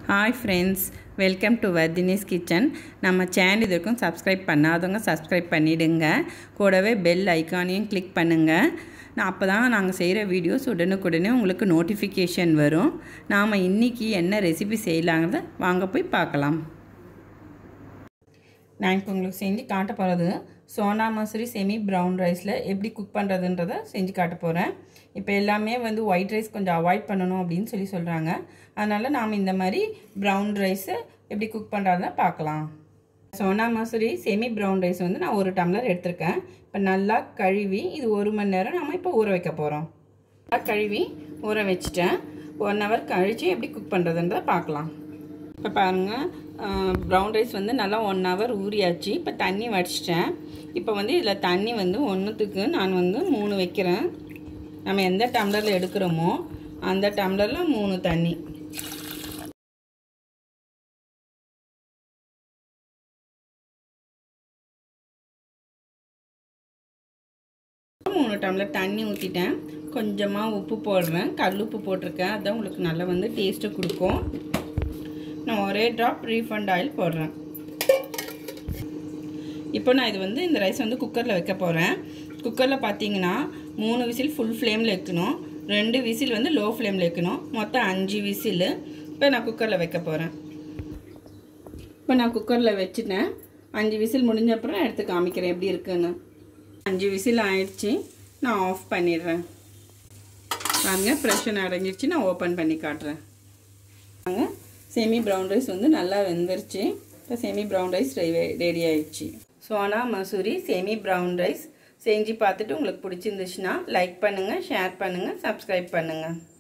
hi friends welcome to Vardhini's kitchen நம்ம channel இது வரைக்கும் சப்ஸ்கிரைப் பண்ணாதவங்க சப்ஸ்கிரைப் பண்ணிவிடுங்க கூடவே பெல் ஐக்கானையும் கிளிக் பண்ணுங்கள் நான் அப்போ தான் நாங்கள் செய்கிற வீடியோஸ் உடனுக்குடனே உங்களுக்கு நோட்டிஃபிகேஷன் வரும் நாம் இன்றைக்கி என்ன ரெசிபி செய்யலாங்கிறத வாங்க போய் பார்க்கலாம் நான் இப்போ உங்களுக்கு செஞ்சு காட்ட போகிறது சோனா மசூரி செமி ப்ரௌன் ரைஸில் எப்படி குக் பண்ணுறதுன்றதை செஞ்சு காட்ட போகிறேன் இப்போ எல்லாமே வந்து ஒயிட் ரைஸ் கொஞ்சம் அவாய்ட் பண்ணணும் அப்படின்னு சொல்லி சொல்கிறாங்க அதனால் நாம் இந்த மாதிரி ப்ரௌன் ரைஸை எப்படி குக் பண்ணுறதுனா பார்க்கலாம் Sona Masuri semi brown rice வந்து நான் ஒரு டம்ளர் எடுத்திருக்கேன் இப்போ நல்லா கழுவி இது ஒரு மணி நேரம் நம்ம இப்போ ஊற வைக்க போகிறோம் நல்லா கழுவி ஊற வச்சுட்டேன் ஒன் ஹவர் கழித்து எப்படி குக் பண்ணுறதுன்றதை பார்க்கலாம் இப்போ பாருங்கள் ப்ரௌன் ரைஸ் வந்து நல்லா ஒன் ஹவர் ஊறியாச்சு இப்போ தண்ணி வடிச்சிட்டேன் இப்போ வந்து இதில் தண்ணி வந்து ஒன்றுத்துக்கு நான் வந்து மூணு வைக்கிறேன் நம்ம எந்த டம்ளரில் எடுக்கிறோமோ அந்த டம்ளரில் மூணு தண்ணி மூணு டம்ளர் தண்ணி ஊற்றிட்டேன் கொஞ்சமாக உப்பு போடுறேன் கல் உப்பு போட்டிருக்கேன் அதுதான் உங்களுக்கு நல்லா வந்து டேஸ்ட்டு கொடுக்கும் நான் ஒரே ட்ராப் ரீஃபண்ட் ஆயில் போடுறேன் இப்போ நான் இது வந்து இந்த ரைஸ் வந்து குக்கரில் வைக்க போகிறேன் குக்கரில் பார்த்தீங்கன்னா மூணு விசில் ஃபுல் ஃப்ளேமில் வைக்கணும் ரெண்டு விசில் வந்து லோ ஃப்ளேமில் வைக்கணும் மொத்தம் அஞ்சு விசில் இப்போ நான் குக்கரில் வைக்க போகிறேன் இப்போ நான் குக்கரில் வச்சுட்டேன் அஞ்சு விசில் முடிஞ்ச அப்புறம் எடுத்து காமிக்கிறேன் எப்படி இருக்குன்னு அஞ்சு விசில் ஆயிடுச்சு நான் ஆஃப் பண்ணிடுறேன் பாருங்க ப்ரெஷர் அடங்கிடுச்சு நான் ஓப்பன் பண்ணி காட்டுறேன் பாருங்க செமி ப்ரௌன் ரைஸ் வந்து நல்லா வெந்துருச்சு இப்போ செமி ப்ரௌன் ரைஸ் ரெடி ஆயிடுச்சு Sona Masuri semi brown rice செஞ்சு பார்த்துட்டு உங்களுக்கு பிடிச்சிருந்துச்சுன்னா லைக் பண்ணுங்கள் ஷேர் பண்ணுங்கள் சப்ஸ்கிரைப் பண்ணுங்கள்